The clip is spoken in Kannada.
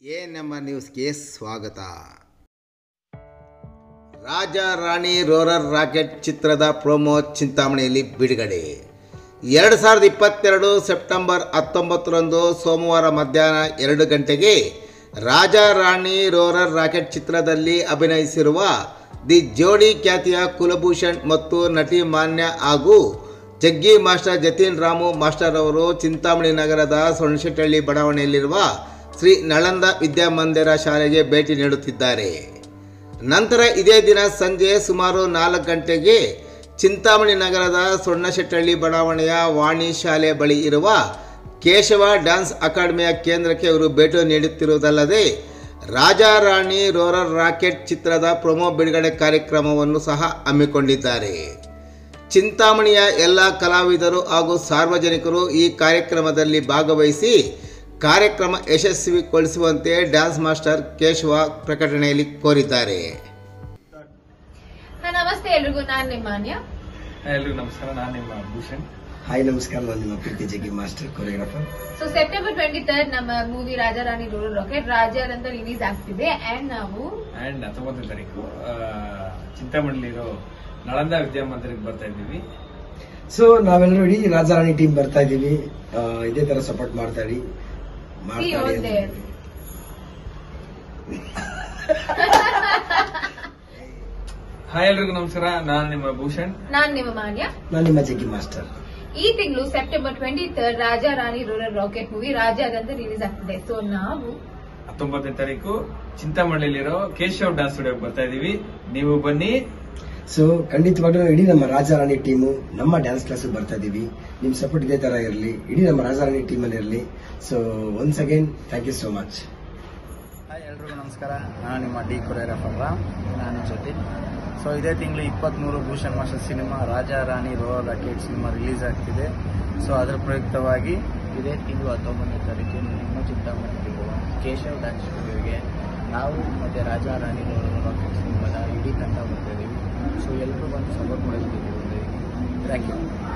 ಎ ನಮ್ಮ ನ್ಯೂಸ್ಗೆ ಸ್ವಾಗತ ರಾಜ ರಾಣಿ ರೋರರ್ ರಾಕೆಟ್ ಚಿತ್ರದ ಪ್ರೋಮೋ ಚಿಂತಾಮಣಿಯಲ್ಲಿ ಬಿಡುಗಡೆ ಎರಡು ಸಾವಿರದ ಇಪ್ಪತ್ತೆರಡು ಸೆಪ್ಟೆಂಬರ್ ಹತ್ತೊಂಬತ್ತರಂದು ಸೋಮವಾರ ಮಧ್ಯಾಹ್ನ ಎರಡು ಗಂಟೆಗೆ ರಾಜ ರಾಣಿ ರೋರರ್ ರಾಕೆಟ್ ಚಿತ್ರದಲ್ಲಿ ಅಭಿನಯಿಸಿರುವ ದಿ ಜೋಡಿ ಖ್ಯಾತಿಯ ಕುಲಭೂಷಣ್ ಮತ್ತು ನಟಿ ಮಾನ್ಯ ಹಾಗೂ ಜಗ್ಗಿ ಮಾಸ್ಟರ್ ಜತೀನ್ ರಾಮು ಮಾಸ್ಟರ್ ಅವರು ಚಿಂತಾಮಣಿ ನಗರದ ಸೊಣಶೆಟ್ಟಳ್ಳಿ ಬಡಾವಣೆಯಲ್ಲಿರುವ ಶ್ರೀ ನಳಂದ ವಿದ್ಯಾಮಂದಿರ ಶಾಲೆಗೆ ಭೇಟಿ ನೀಡುತ್ತಿದ್ದಾರೆ ನಂತರ ಇದೇ ದಿನ ಸಂಜೆ ಸುಮಾರು ನಾಲ್ಕು ಗಂಟೆಗೆ ಚಿಂತಾಮಣಿ ನಗರದ ಸೊಣ್ಣಶೆಟ್ಟಳ್ಳಿ ಬಡಾವಣೆಯ ವಾಣಿ ಶಾಲೆ ಬಳಿ ಇರುವ ಕೇಶವ ಡ್ಯಾನ್ಸ್ ಅಕಾಡೆಮಿಯ ಕೇಂದ್ರಕ್ಕೆ ಇವರು ಭೇಟಿ ನೀಡುತ್ತಿರುವುದಲ್ಲದೆ ರಾಜಾ ರಾಣಿ ರೋರರ್ ರಾಕೆಟ್ ಚಿತ್ರದ ಪ್ರೊಮೋ ಬಿಡುಗಡೆ ಕಾರ್ಯಕ್ರಮವನ್ನು ಸಹ ಹಮ್ಮಿಕೊಂಡಿದ್ದಾರೆ ಚಿಂತಾಮಣಿಯ ಎಲ್ಲ ಕಲಾವಿದರು ಹಾಗೂ ಸಾರ್ವಜನಿಕರು ಈ ಕಾರ್ಯಕ್ರಮದಲ್ಲಿ ಭಾಗವಹಿಸಿ ಕಾರ್ಯಕ್ರಮ ಯಶಸ್ವಿಗೊಳಿಸುವಂತೆ ಡ್ಯಾನ್ಸ್ ಮಾಸ್ಟರ್ ಕೇಶವ ಪ್ರಕಟಣೆಯಲ್ಲಿ ಕೋರಿದ್ದಾರೆ ಹಾ, ನಮಸ್ತೆ ಎಲ್ರಿಗೂ ನಾನ್ ನಿಮ್ಮ ಮಾನ್ಯ ಎಲ್ರಿಗೂ ನಮಸ್ಕಾರ ನಾನು ನಿಮ್ಮ ಭೂಷಣ್ ಹಾಯ್ ನಮಸ್ಕಾರ ನಾನು ನಿಮ್ಮ ಪ್ರೀತಿ Jaggi master choreographer so September twenty third ನಮ್ಮ movie Raja Rani rural rocket ರಾಜರ್ ಅಂತ ರಿಲೀಸ್ ಆಗ್ತಿದೆ ಅಂಡ್ ನಾವು ಅಂಡ್ ಹತ್ತೊಂಬತ್ತನೇ ತಾರೀಕು ಆ, ಚಿಂತಾಮಣಿಲಿರೋ ನಳಂದ ವಿದ್ಯಾಮಂದಿರಕ್ಕೆ ಬರ್ತಾ ಇದ್ದೀವಿ ಸೊ ನಾವೆಲ್ಲರೂ ಇಡೀ ರಾಜಾರಾಣಿ ಟೀಮ್ ಬರ್ತಾ ಇದೀವಿ ಆ, ಇದೇ ತರ ಸಪೋರ್ಟ್ ಮಾಡ್ತಾ ಇರಿ See you ಮಾಡ್ತಾ there. ಇರಿ ಹಾಯ್ ಎಲ್ರಿಗೂ ನಮಸ್ಕಾರ ನಾನು ನಿಮ್ಮ ಭೂಷಣ್ ನಾನ್ ನಿಮ್ಮ ಮಾನ್ಯ ನಾನು ನಿಮ್ಮ ಜಗ್ಗಿ ಮಾಸ್ಟರ್ ಈ ತಿಂಗಳು September twenty third Raja Rani rural rocket movie ರಾಜಾದ್ ಅಂತ ರಿಲೀಸ್ ಆಗ್ತಿದೆ ಸೊ ನಾವು ಹತ್ತೊಂಬತ್ತನೇ ತಾರೀಕು ಚಿಂತಾಮಣಿಲಿರೋ ಕೇಶವ್ ಡ್ಯಾನ್ಸ್ ಸ್ಟುಡಿಯೋಗೆ ಬರ್ತಾ ಇದೀವಿ ನೀವು ಬನ್ನಿ ಸೊ ಖಂಡಿತವಾಗ್ಲೂ ಇಡೀ ನಮ್ಮ ರಾಜಾರಾಣಿ ಟೀಮು ನಮ್ಮ ಡ್ಯಾನ್ಸ್ ಕ್ಲಾಸ್ ಬರ್ತಾ ಇದೀವಿ ನಿಮ್ ಸಪೋರ್ಟ್ ಇದೇ ತರ ಇರಲಿ ಇಡೀ ನಮ್ಮ ರಾಜಾರಾಣಿ ಟೀಮ್ ಅಲ್ಲಿ ಇರಲಿ so once again thank you so much hi ಎಲ್ರಿಗೂ ನಮಸ್ಕಾರ ನಾನು ನಿಮ್ಮ ಡಿ ಕೊರಿಯೋಗ್ರಾಫರ್ ನಾನು ಜೊತೆ ಸೊ ಇದೇ ತಿಂಗಳು ಇಪ್ಪತ್ತ್ಮೂರು Bhushan master cinema Raja Rani royal rocket cinema release ಆಗ್ತಿದೆ ಸೊ ಅದರ ಪ್ರಯುಕ್ತವಾಗಿ ಇದೇ ತಿಂಗಳು ಹತ್ತೊಂಬತ್ತನೇ ತಾರೀಕು ನಿಮ್ಮ ಚಿಂತಾಮಣಿಯಲ್ಲಿರುವ ಕೇಶವ್ ಡ್ಯಾನ್ಸ್ ಸ್ಟುಡಿಯೋಗೆ ನಾವು ಮತ್ತು ರಾಜ ರಾಣಿ ರೋಯಲ್ ರಾಕೆಟ್ ಸಿನಿಮಾದ ಇಡೀ ತಂಡ ಬರ್ತಾ ಇದ್ದೀವಿ ಸೊ ಎಲ್ಲರೂ ಬಂದು ಸಪೋರ್ಟ್ ಮಾಡೋದಕ್ಕೆ ಥ್ಯಾಂಕ್ ಯು